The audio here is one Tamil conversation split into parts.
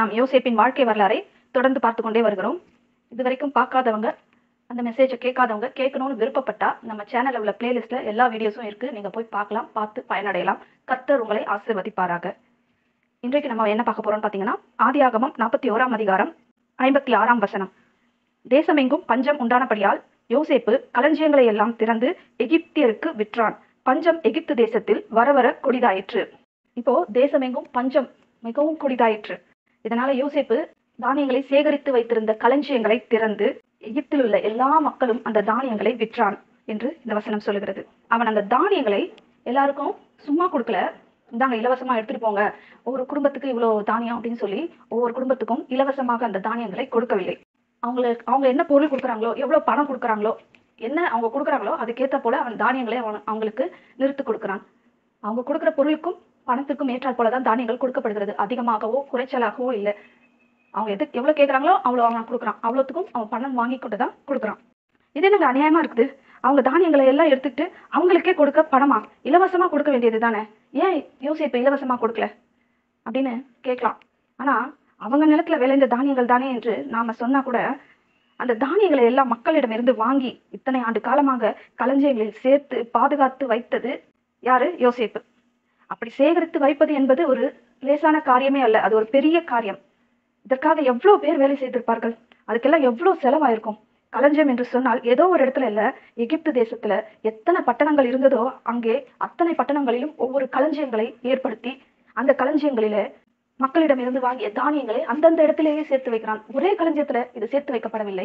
நாம் யோசேப்பின் வாழ்க்கை வரலாறை தொடர்ந்து பார்த்து கொண்டே வருகிறோம் இது வரைக்கும் பார்க்காதவங்க அந்த மெசேஜை கேட்காதவங்க கேட்கணும்னு விருப்பப்பட்டா நம்ம சேனல்ல உள்ள பிளேலிஸ்ட்ல எல்லா வீடியோஸும் இருக்கு நீங்க போய் பார்க்கலாம் பார்த்து பயனடையலாம் கர்த்தர் உங்களை ஆசீர்வதிப்பாராக இன்றைக்கு நம்ம என்ன பார்க்க போறோம்னு பார்த்தீங்கன்னா ஆதியாகமம் நாற்பத்தி ஓராம் அதிகாரம் ஐம்பத்தி ஆறாம் வசனம் தேசமெங்கும் பஞ்சம் உண்டானபடியால் யோசேப்பு களஞ்சியங்களை எல்லாம் திறந்து எகிப்தியருக்கு விற்றான் பஞ்சம் எகிப்து தேசத்தில் வர வர கொடிதாயிற்று இப்போ தேசமெங்கும் பஞ்சம் மிகவும் கொடிதாயிற்று இதனால யோசேப்பு தானியங்களை சேகரித்து வைத்திருந்த களஞ்சியங்களை திறந்து எகிப்தில் உள்ள எல்லா மக்களும் அந்த தானியங்களை விற்றான் என்று இந்த வசனம் சொல்லுகிறது அவன் அந்த தானியங்களை எல்லாருக்கும் சும்மா கொடுக்கல இந்தாங்க இலவசமா எடுத்துட்டு போங்க ஒவ்வொரு குடும்பத்துக்கு இவ்வளவு தானியம் அப்படின்னு சொல்லி ஒவ்வொரு குடும்பத்துக்கும் இலவசமாக அந்த தானியங்களை கொடுக்கவில்லை அவங்களுக்கு அவங்க என்ன பொருள் கொடுக்குறாங்களோ எவ்வளவு பணம் கொடுக்குறாங்களோ என்ன அவங்க கொடுக்குறாங்களோ அதுக்கேற்ற போல அவன் தானியங்களை அவன் அவங்களுக்கு நிறுத்து கொடுக்குறான் அவங்க கொடுக்குற பொருளுக்கும் பணத்துக்கும் ஏற்றாற் போல தான் தானியங்கள் கொடுக்கப்படுகிறது அதிகமாகவோ குறைச்சலாகவோ இல்லை அவங்க எது எவ்வளவு கேட்குறாங்களோ அவ்வளோ அவன் கொடுக்குறான் அவ்வளோத்துக்கும் அவன் பணம் வாங்கி கொண்டு தான் கொடுக்குறான் இது என்னங்க அநியாயமா இருக்குது அவங்க தானியங்களை எல்லாம் எடுத்துட்டு அவங்களுக்கே கொடுக்க பணமா இலவசமா கொடுக்க வேண்டியது தானே ஏன் யோசிப்பு இலவசமா கொடுக்கல அப்படின்னு கேட்கலாம் ஆனா அவங்க நிலத்துல விளைந்த தானியங்கள் தானே என்று நாம சொன்னா கூட அந்த தானியங்களை எல்லாம் மக்களிடமிருந்து வாங்கி இத்தனை ஆண்டு காலமாக களஞ்சியங்களில் சேர்த்து பாதுகாத்து வைத்தது யாரு யோசேப்பு அப்படி சேகரித்து வைப்பது என்பது ஒரு லேசான காரியமே அல்ல அது ஒரு பெரிய காரியம் இதற்காக எவ்வளவு பேர் வேலை செய்திருப்பார்கள் அதுக்கெல்லாம் எவ்வளவு செலவாயிருக்கும் களஞ்சியம் என்று சொன்னால் ஏதோ ஒரு இடத்துல இல்ல எகிப்து தேசத்துல எத்தனை பட்டணங்கள் இருந்ததோ அங்கே அத்தனை பட்டணங்களிலும் ஒவ்வொரு களஞ்சியங்களை ஏற்படுத்தி அந்த களஞ்சியங்களில மக்களிடமிருந்து வாங்கிய தானியங்களை அந்தந்த இடத்திலேயே சேர்த்து வைக்கிறான் ஒரே களஞ்சியத்துல இது சேர்த்து வைக்கப்படவில்லை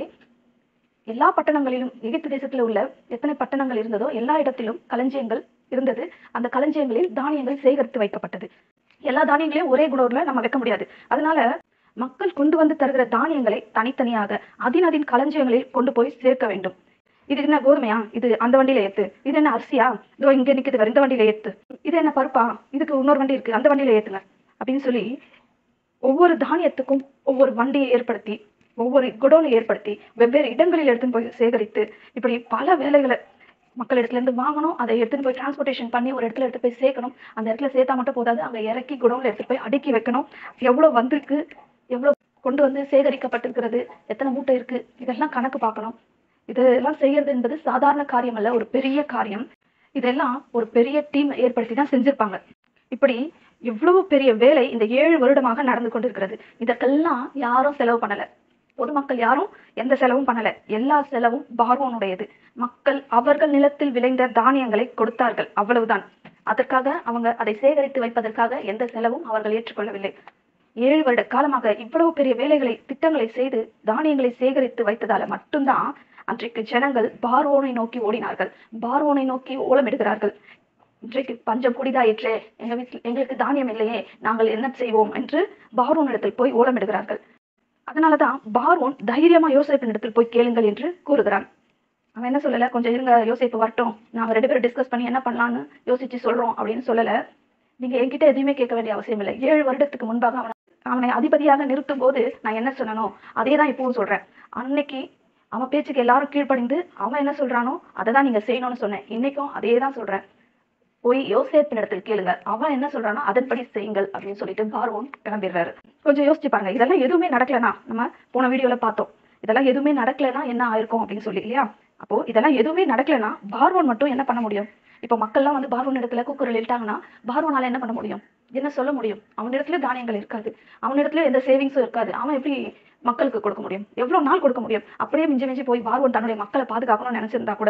எல்லா பட்டணங்களிலும் எகிப்து தேசத்துல உள்ள எத்தனை பட்டணங்கள் இருந்ததோ எல்லா இடத்திலும் களஞ்சியங்கள் இருந்தது அந்த களஞ்சியங்களில் தானியங்கள் சேகரித்து வைக்கப்பட்டது எல்லா தானியங்களையும் ஒரே குடோர்ல நம்ம வைக்க முடியாது அதனால மக்கள் கொண்டு வந்து தருகிற தானியங்களை தனித்தனியாக அதினதின் களஞ்சியங்களில் கொண்டு போய் சேர்க்க வேண்டும் இது என்ன கோதுமையா இது அந்த வண்டியில ஏத்து இது என்ன அரிசியா இதோ இங்க நிக்குது பாரு, இந்த வண்டியில ஏத்து இது என்ன பருப்பா இதுக்கு இன்னொரு வண்டி இருக்கு அந்த வண்டியில ஏத்துங்க அப்படின்னு சொல்லி ஒவ்வொரு தானியத்துக்கும் ஒவ்வொரு வண்டியை ஏற்படுத்தி ஒவ்வொரு குடோனை ஏற்படுத்தி வெவ்வேறு இடங்களில் எடுத்துன்னு போய் சேகரித்து இப்படி பல வேலைகளை மக்கள் இடத்துல இருந்து வாங்கணும் அதை எடுத்துன்னு போய் டிரான்ஸ்போர்ட்டேஷன் பண்ணி ஒரு இடத்துல எடுத்து போய் சேர்க்கணும் அந்த இடத்துல சேர்த்தா மட்டும் போதாது அங்க இறக்கி குடோன்ல எடுத்து போய் அடுக்கி வைக்கணும் எவ்வளவு வந்திருக்கு எவ்வளவு கொண்டு வந்து சேகரிக்கப்பட்டிருக்கிறது எத்தனை மூட்டை இருக்கு இதெல்லாம் கணக்கு பார்க்கணும் இதெல்லாம் செய்யறது என்பது சாதாரண காரியம் அல்ல ஒரு பெரிய காரியம் இதெல்லாம் ஒரு பெரிய டீம் ஏற்படுத்தி தான் செஞ்சிருப்பாங்க இப்படி இவ்வளவு பெரிய வேலை இந்த ஏழு வருடமாக நடந்து கொண்டிருக்கிறது இதற்கெல்லாம் யாரும் செலவு பண்ணல பொதுமக்கள் யாரும் எந்த செலவும் பண்ணல எல்லா செலவும் பார்வோனுடையது மக்கள் அவர்கள் நிலத்தில் விளைந்த தானியங்களை கொடுத்தார்கள் அவ்வளவுதான் அதற்காக அவங்க அதை சேகரித்து வைப்பதற்காக எந்த செலவும் அவர்கள் ஏற்றுக்கொள்ளவில்லை ஏழு வருட காலமாக இவ்வளவு பெரிய வேலைகளை திட்டங்களை செய்து தானியங்களை சேகரித்து வைத்ததால மட்டும்தான் அன்றைக்கு ஜனங்கள் பார்வோனை நோக்கி ஓடினார்கள் பார்வோனை நோக்கி ஓலமிடுகிறார்கள் இன்றைக்கு பஞ்சம் குடிதாயிற்றே எங்க வீட்டில் எங்களுக்கு தானியம் இல்லையே நாங்கள் என்ன செய்வோம் என்று பார்வோன் இடத்தில் போய் ஓலமிடுகிறார்கள் அதனாலதான் பார்வோன் தைரியமா யோசிப்பின் இடத்தில் போய் கேளுங்கள் என்று கூறுகிறான் அவன் என்ன சொல்லல கொஞ்சம் இருங்க யோசிப்பு வரட்டும் நாங்க ரெண்டு பேரும் டிஸ்கஸ் பண்ணி என்ன பண்ணலாம்னு யோசிச்சு சொல்றோம் அப்படின்னு சொல்லல நீங்க என்கிட்ட எதுவுமே கேட்க வேண்டிய அவசியம் இல்லை ஏழு வருடத்துக்கு முன்பாக அவனை அவனை அதிபதியாக நிறுத்தும் போது நான் என்ன சொன்னனோ அதே தான் இப்பவும் சொல்றேன் அன்னைக்கு அவன் பேச்சுக்கு எல்லாரும் கீழ்ப்படிந்து அவன் என்ன சொல்றானோ அதை தான் நீங்க செய்யணும்னு சொன்னேன் இன்னைக்கும் அதே தான் சொல்றேன் போய் யோசேப்பின் இடத்தில் கேளுங்க அவன் என்ன சொல்றானோ அதன்படி செய்யுங்கள் அப்படின்னு சொல்லிட்டு பார்வோன் கிளம்பிடுறாரு கொஞ்சம் யோசிச்சு பாருங்க இதெல்லாம் எதுவுமே நடக்கலனா நம்ம போன வீடியோல பார்த்தோம் இதெல்லாம் எதுவுமே நடக்கலனா என்ன ஆயிருக்கும் அப்படின்னு சொல்லி இல்லையா அப்போ இதெல்லாம் எதுவுமே நடக்கலனா பார்வோன் மட்டும் என்ன பண்ண முடியும் இப்போ மக்கள்லாம் வந்து பார்வோன் இடத்துல கூக்குரல் இட்டாங்கன்னா பார்வோனால என்ன பண்ண முடியும் என்ன சொல்ல முடியும் அவனிடத்துல தானியங்கள் இருக்காது அவனிடத்துல எந்த சேவிங்ஸும் இருக்காது அவன் எப்படி மக்களுக்கு கொடுக்க முடியும் எவ்வளவு நாள் கொடுக்க முடியும் அப்படியே மிஞ்சி மிஞ்சி போய் பார்வோன் தன்னுடைய மக்களை பாதுகாக்கணும்னு நினைச்சிருந்தா கூட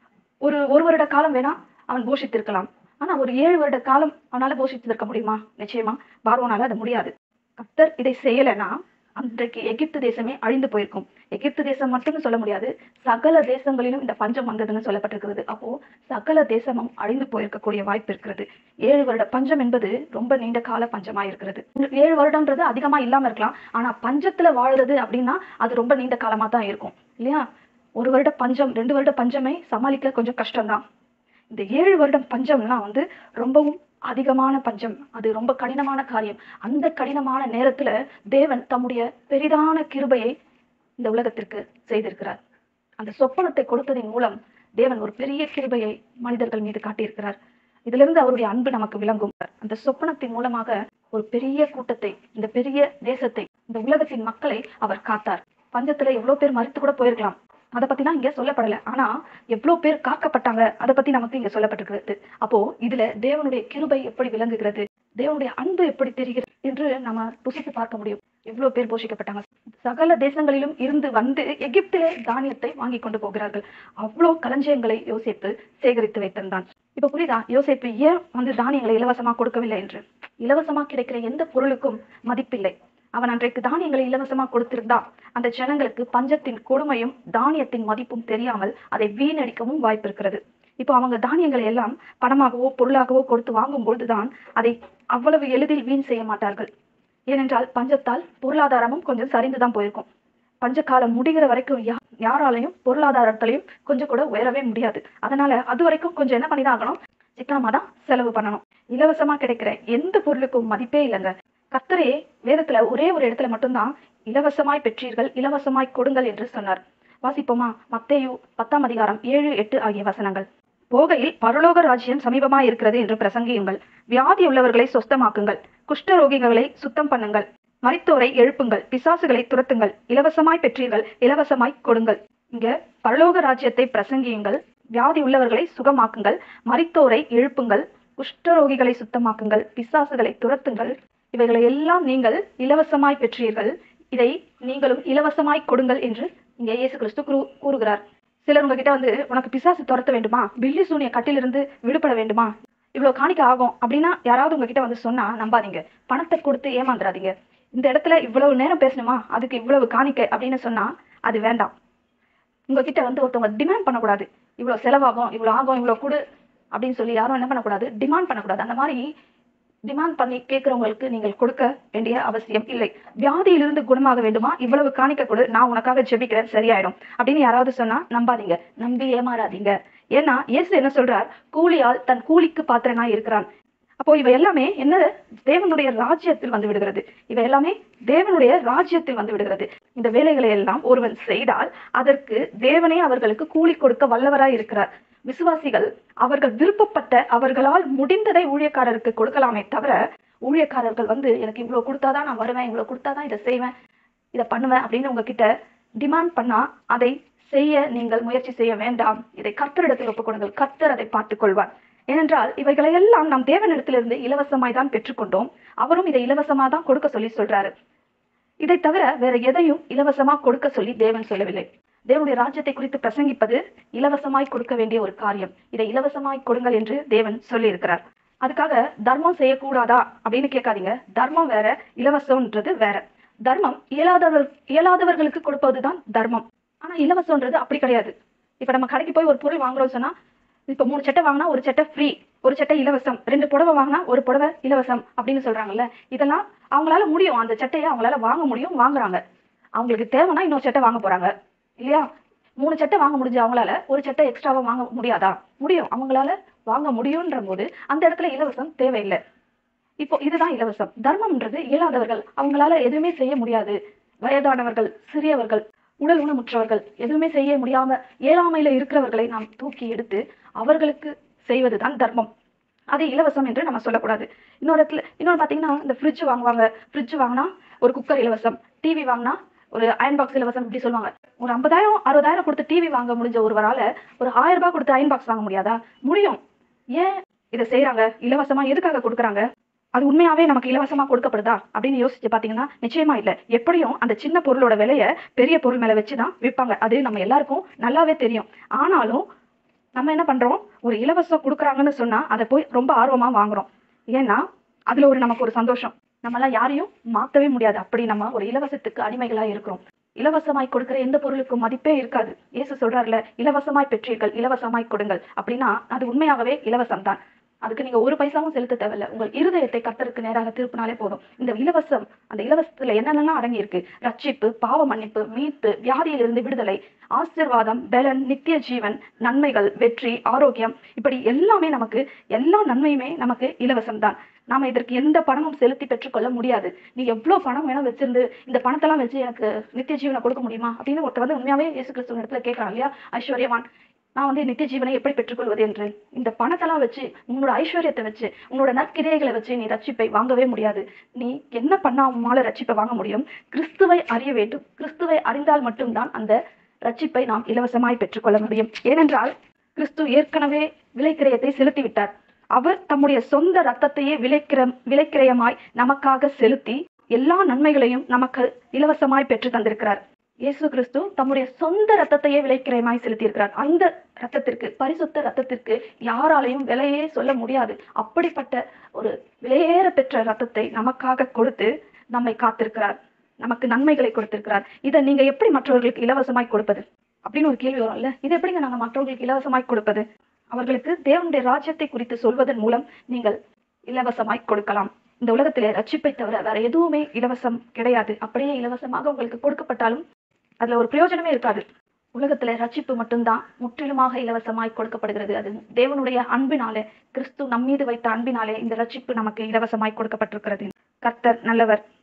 ஒரு ஒரு வருட காலம் வேணா அவன் போஷித்திருக்கலாம் ஆனா ஒரு ஏழு வருட காலம் அவனால போஷித்திருக்க முடியுமா நிச்சயமா பார்வோனால அது முடியாது கர்த்தர் இதை செய்யலைன்னா அன்றைக்கு எகிப்து தேசமே அழிந்து போயிருக்கும் எகிப்து தேசம் மட்டும் சொல்ல முடியாது சகல தேசங்களிலும் இந்த பஞ்சம் வந்ததுன்னு சொல்லப்பட்டிருக்கிறது அப்போ சகல தேசமும் அழிந்து போயிருக்கக்கூடிய வாய்ப்பு இருக்கிறது ஏழு வருட பஞ்சம் என்பது ரொம்ப நீண்ட கால பஞ்சமா இருக்கிறது இந்த ஏழு வருடம்ன்றது அதிகமா இல்லாம இருக்கலாம் ஆனா பஞ்சத்துல வாழுறது அப்படின்னா அது ரொம்ப நீண்ட காலமா தான் இருக்கும் இல்லையா ஒரு வருட பஞ்சம் ரெண்டு வருட பஞ்சமே சமாளிக்க கொஞ்சம் கஷ்டம்தான் இந்த ஏழு வருடம் பஞ்சம்லாம் வந்து ரொம்பவும் அதிகமான பஞ்சம் அது ரொம்ப கடினமான காரியம் அந்த கடினமான நேரத்துல தேவன் தம்முடைய பெரிதான கிருபையை இந்த உலகத்திற்கு செய்திருக்கிறார் அந்த சொப்பனத்தை கொடுத்ததின் மூலம் தேவன் ஒரு பெரிய கிருபையை மனிதர்கள் மீது காட்டியிருக்கிறார் இதிலிருந்து அவருடைய அன்பு நமக்கு விளங்கும் அந்த சொப்பனத்தின் மூலமாக ஒரு பெரிய கூட்டத்தை இந்த பெரிய தேசத்தை இந்த உலகத்தின் மக்களை அவர் காத்தார் பஞ்சத்துல எவ்வளவு பேர் மறித்து கூட போயிருக்கலாம் அதை பத்திலாம் இங்க சொல்லப்படல ஆனா எவ்வளவு பேர் காக்கப்பட்டாங்க அதை பத்தி நமக்கு இங்க சொல்லப்பட்டிருக்கிறது அப்போ இதுல தேவனுடைய கிருபை எப்படி விளங்குகிறது தேவனுடைய அன்பு எப்படி தெரிகிறது என்று நம்ம ருசித்து பார்க்க முடியும் எவ்வளவு பேர் போஷிக்கப்பட்டாங்க சகல தேசங்களிலும் இருந்து வந்து எகிப்திலே தானியத்தை வாங்கி கொண்டு போகிறார்கள் அவ்வளோ களஞ்சியங்களை யோசித்து சேகரித்து வைத்திருந்தான் இப்ப புரியுதா யோசிப்பு ஏன் வந்து தானியங்களை இலவசமா கொடுக்கவில்லை என்று இலவசமா கிடைக்கிற எந்த பொருளுக்கும் மதிப்பில்லை அவன் அன்றைக்கு தானியங்களை இலவசமா கொடுத்திருந்தா அந்த ஜனங்களுக்கு பஞ்சத்தின் கொடுமையும் தானியத்தின் மதிப்பும் தெரியாமல் அதை வீணடிக்கவும் வாய்ப்பு இருக்கிறது இப்போ அவங்க தானியங்களை எல்லாம் பணமாகவோ பொருளாகவோ கொடுத்து வாங்கும் பொழுதுதான் அதை அவ்வளவு எளிதில் வீண் செய்ய மாட்டார்கள் ஏனென்றால் பஞ்சத்தால் பொருளாதாரமும் கொஞ்சம் சரிந்துதான் போயிருக்கும் பஞ்சகாலம் முடிகிற வரைக்கும் யா யாராலையும் பொருளாதாரத்திலையும் கொஞ்சம் கூட உயரவே முடியாது அதனால அது வரைக்கும் கொஞ்சம் என்ன பண்ணிதான் ஆகணும் சிக்கனமா தான் செலவு பண்ணணும் இலவசமா கிடைக்கிற எந்த பொருளுக்கும் மதிப்பே இல்லைங்க கர்த்தரே வேதத்துல ஒரே ஒரு இடத்துல மட்டும்தான் இலவசமாய் பெற்றீர்கள் இலவசமாய் கொடுங்கள் என்று சொன்னார் வாசிப்போமா மத்தேயு பத்தாம் அதிகாரம் ஏழு எட்டு ஆகிய வசனங்கள் போகையில் பரலோக ராஜ்யம் சமீபமாய் இருக்கிறது என்று பிரசங்கியுங்கள் வியாதி உள்ளவர்களை சொஸ்தமாக்குங்கள் குஷ்டரோகிகளை சுத்தம் பண்ணுங்கள் மரித்தோரை எழுப்புங்கள் பிசாசுகளை துரத்துங்கள் இலவசமாய் பெற்றீர்கள் இலவசமாய் கொடுங்கள் இங்க பரலோக ராஜ்யத்தை பிரசங்கியுங்கள் வியாதி உள்ளவர்களை சுகமாக்குங்கள் மரித்தோரை எழுப்புங்கள் குஷ்டரோகிகளை சுத்தமாக்குங்கள் பிசாசுகளை துரத்துங்கள் இவைகளை எல்லாம் நீங்கள் இலவசமாய் பெற்றீர்கள் இதை நீங்களும் இலவசமாய் கொடுங்கள் என்று இங்கே இயேசு கிறிஸ்து கூறு- கூறுகிறார் சிலர் உங்ககிட்ட வந்து உனக்கு பிசாசு துரத்த வேண்டுமா பில்லி சூனிய கட்டிலிருந்து விடுபட வேண்டுமா இவ்வளவு காணிக்க ஆகும் அப்படின்னா யாராவது உங்ககிட்ட வந்து சொன்னா நம்பாதீங்க பணத்தை கொடுத்து ஏமாந்துடாதீங்க இந்த இடத்துல இவ்வளவு நேரம் பேசணுமா அதுக்கு இவ்வளவு காணிக்க அப்படின்னு சொன்னா அது வேண்டாம் உங்ககிட்ட வந்து ஒருத்தவங்க டிமாண்ட் பண்ணக்கூடாது இவ்வளவு செலவாகும் இவ்வளவு ஆகும் இவ்வளவு கொடு அப்படின்னு சொல்லி யாரும் என்ன பண்ணக்கூடாது டிமாண்ட் பண்ணக்கூடாது அந்த மாதிரி டிமாண்ட் பண்ணி கேட்கறவங்களுக்கு நீங்கள் கொடுக்க வேண்டிய அவசியம் இல்லை வியாதியிலிருந்து குணமாக வேண்டுமா இவ்வளவு காணிக்க கொடு நான் உனக்காக ஜெபிக்கிறேன் சரியாயிடும் அப்படின்னு யாராவது சொன்னா நம்பாதீங்க நம்பி ஏமாறாதீங்க ஏன்னா இயேசு என்ன சொல்றார் கூலியால் தன் கூலிக்கு பாத்திரனாய் இருக்கிறான் அப்போ இவை எல்லாமே என்ன தேவனுடைய ராஜ்யத்தில் வந்து விடுகிறது இவை எல்லாமே தேவனுடைய ராஜ்யத்தில் வந்து விடுகிறது இந்த வேலைகளை எல்லாம் ஒருவன் செய்தால் அதற்கு தேவனே அவர்களுக்கு கூலி கொடுக்க வல்லவராய் இருக்கிறார் விசுவாசிகள் அவர்கள் விருப்பப்பட்ட அவர்களால் முடிந்ததை ஊழியக்காரருக்கு கொடுக்கலாமே தவிர ஊழியக்காரர்கள் வந்து எனக்கு இவ்வளவு கொடுத்தாதான் நான் வருவேன் இவ்வளவு கொடுத்தாதான் இதை செய்வேன் இதை பண்ணுவேன் அப்படின்னு உங்ககிட்ட டிமாண்ட் பண்ணா அதை செய்ய நீங்கள் முயற்சி செய்ய வேண்டாம் இதை கர்த்தரிடத்தில் ஒப்புக் கொடுங்கள் கர்த்தர் அதை பார்த்துக் கொள்வார் ஏனென்றால் இவைகளை எல்லாம் நாம் தேவனிடத்திலிருந்து இலவசமாய் தான் பெற்றுக்கொண்டோம் அவரும் இதை இலவசமா தான் கொடுக்க சொல்லி சொல்றாரு இதை தவிர வேற எதையும் இலவசமா கொடுக்க சொல்லி தேவன் சொல்லவில்லை தேவனுடைய ராஜ்யத்தை குறித்து பிரசங்கிப்பது இலவசமாய் கொடுக்க வேண்டிய ஒரு காரியம் இதை இலவசமாய் கொடுங்கள் என்று தேவன் சொல்லி இருக்கிறார் அதுக்காக தர்மம் செய்யக்கூடாதா அப்படின்னு கேட்காதீங்க தர்மம் வேற இலவசம்ன்றது வேற தர்மம் இயலாதவர் இயலாதவர்களுக்கு கொடுப்பதுதான் தர்மம் ஆனா இலவசம்ன்றது அப்படி கிடையாது இப்ப நம்ம கடைக்கு போய் ஒரு பொருள் வாங்குறோம் சொன்னா இப்ப மூணு சட்டை வாங்கினா ஒரு சட்டை ஃப்ரீ ஒரு சட்டை இலவசம் ரெண்டு புடவை வாங்கினா ஒரு புடவை இலவசம் அப்படின்னு சொல்றாங்கல்ல இதெல்லாம் அவங்களால முடியும் அந்த சட்டையை அவங்களால வாங்க முடியும் வாங்குறாங்க அவங்களுக்கு தேவைன்னா இன்னொரு சட்டை வாங்க போறாங்க இல்லையா மூணு சட்டை வாங்க முடிஞ்ச அவங்களால ஒரு சட்டை எக்ஸ்ட்ராவா வாங்க முடியாதா முடியும் அவங்களால வாங்க முடியும்ன்ற போது அந்த இடத்துல இலவசம் தேவையில்லை இப்போ இதுதான் இலவசம் தர்மம்ன்றது இயலாதவர்கள் அவங்களால எதுவுமே செய்ய முடியாது வயதானவர்கள் சிறியவர்கள் உடல் ஊனமுற்றவர்கள் எதுவுமே செய்ய முடியாம இயலாமையில இருக்கிறவர்களை நாம் தூக்கி எடுத்து அவர்களுக்கு செய்வதுதான் தர்மம் அது இலவசம் என்று நம்ம சொல்லக்கூடாது இன்னொரு இடத்துல இன்னொரு பாத்தீங்கன்னா இந்த ஃப்ரிட்ஜ் வாங்குவாங்க ஃப்ரிட்ஜ் வாங்கினா ஒரு குக்கர் இலவசம் டிவி வாங்கினா ஒரு அயன் பாக்ஸ் இலவசம் இப்படி சொல்லுவாங்க ஒரு ஐம்பதாயிரம் அறுபதாயிரம் கொடுத்து டிவி வாங்க முடிஞ்ச ஒருவரால ஒரு ஆயிரம் ரூபாய் கொடுத்து அயன் பாக்ஸ் வாங்க முடியாதா முடியும் ஏன் இதை செய்றாங்க இலவசமா எதுக்காக கொடுக்குறாங்க அது உண்மையாவே நமக்கு இலவசமா கொடுக்கப்படுதா அப்படின்னு யோசிச்சு பாத்தீங்கன்னா நிச்சயமா இல்ல எப்படியும் அந்த சின்ன பொருளோட விலைய பெரிய பொருள் மேல வச்சுதான் விற்பாங்க அது நம்ம எல்லாருக்கும் நல்லாவே தெரியும் ஆனாலும் நம்ம என்ன பண்றோம் ஒரு இலவசம் கொடுக்குறாங்கன்னு சொன்னா அதை போய் ரொம்ப ஆர்வமா வாங்குறோம் ஏன்னா அதுல ஒரு நமக்கு ஒரு சந்தோஷம் நம்மளாம் யாரையும் மாத்தவே முடியாது அப்படி நம்ம ஒரு இலவசத்துக்கு அடிமைகளா இருக்கிறோம் இலவசமாய் கொடுக்கிற எந்த பொருளுக்கும் மதிப்பே இருக்காது இயேசு சொல்றாருல இலவசமாய் பெற்றீர்கள் இலவசமாய் கொடுங்கள் அப்படின்னா அது உண்மையாகவே இலவசம் தான் அதுக்கு நீங்க ஒரு பைசாவும் செலுத்த தேவையில்ல உங்கள் இருதயத்தை கர்த்தருக்கு நேராக திருப்பினாலே போதும் இந்த இலவசம் அந்த இலவசத்துல என்னென்னலாம் அடங்கி இருக்கு ரட்சிப்பு பாவ மன்னிப்பு மீட்பு வியாதியிலிருந்து விடுதலை ஆசீர்வாதம் பலன் நித்திய ஜீவன் நன்மைகள் வெற்றி ஆரோக்கியம் இப்படி எல்லாமே நமக்கு எல்லா நன்மையுமே நமக்கு இலவசம் தான் நாம இதற்கு எந்த பணமும் செலுத்தி பெற்றுக்கொள்ள முடியாது நீ எவ்வளவு பணம் வேணா வச்சிருந்து இந்த பணத்தெல்லாம் வச்சு எனக்கு நித்திய ஜீவனை கொடுக்க முடியுமா அப்படின்னு ஒருத்தர் வந்து உண்மையாவே இயேசு கிறிஸ்துவ இடத்துல கேட்கறான் இல்லையா ஐஸ்வர்யவான் நான் வந்து நித்திய ஜீவனை எப்படி பெற்றுக்கொள்வது என்று இந்த பணத்தெல்லாம் வச்சு உன்னோட ஐஸ்வர்யத்தை வச்சு உன்னோட நற்கிரியைகளை வச்சு நீ ரட்சிப்பை வாங்கவே முடியாது நீ என்ன பண்ணா உன்னால ரட்சிப்பை வாங்க முடியும் கிறிஸ்துவை அறிய வேண்டும் கிறிஸ்துவை அறிந்தால் மட்டும்தான் அந்த ரட்சிப்பை நாம் இலவசமாய் பெற்றுக்கொள்ள முடியும் ஏனென்றால் கிறிஸ்து ஏற்கனவே விலைக்கிரயத்தை செலுத்தி விட்டார் அவர் தம்முடைய சொந்த ரத்தத்தையே விலைக்கிர விலைக்கிரயமாய் நமக்காக செலுத்தி எல்லா நன்மைகளையும் நமக்கு இலவசமாய் பெற்று தந்திருக்கிறார் இயேசு கிறிஸ்து தம்முடைய சொந்த ரத்தத்தையே விலைக்கிரயமாய் செலுத்தியிருக்கிறார் அந்த ரத்தத்திற்கு பரிசுத்த ரத்தத்திற்கு யாராலையும் விலையே சொல்ல முடியாது அப்படிப்பட்ட ஒரு விலையேற பெற்ற ரத்தத்தை நமக்காக கொடுத்து நம்மை காத்திருக்கிறார் நமக்கு நன்மைகளை கொடுத்திருக்கிறார் இதை நீங்க எப்படி மற்றவர்களுக்கு இலவசமாய் கொடுப்பது அப்படின்னு ஒரு கேள்வி வரும்ல இதை எப்படிங்க நாங்க மற்றவர்களுக்கு இலவசமாய் கொடுப்பது அவர்களுக்கு தேவனுடைய ராஜ்யத்தை குறித்து சொல்வதன் மூலம் நீங்கள் இலவசமாய் கொடுக்கலாம் இந்த உலகத்திலே ரட்சிப்பை தவிர வேற எதுவுமே இலவசம் கிடையாது அப்படியே இலவசமாக உங்களுக்கு கொடுக்கப்பட்டாலும் அதுல ஒரு பிரயோஜனமே இருக்காது உலகத்துல ரட்சிப்பு மட்டும்தான் முற்றிலுமாக இலவசமாய் கொடுக்கப்படுகிறது அது தேவனுடைய அன்பினாலே கிறிஸ்து நம்மீது வைத்த அன்பினாலே இந்த ரட்சிப்பு நமக்கு இலவசமாய் கொடுக்கப்பட்டிருக்கிறது கர்த்தர் நல்லவர்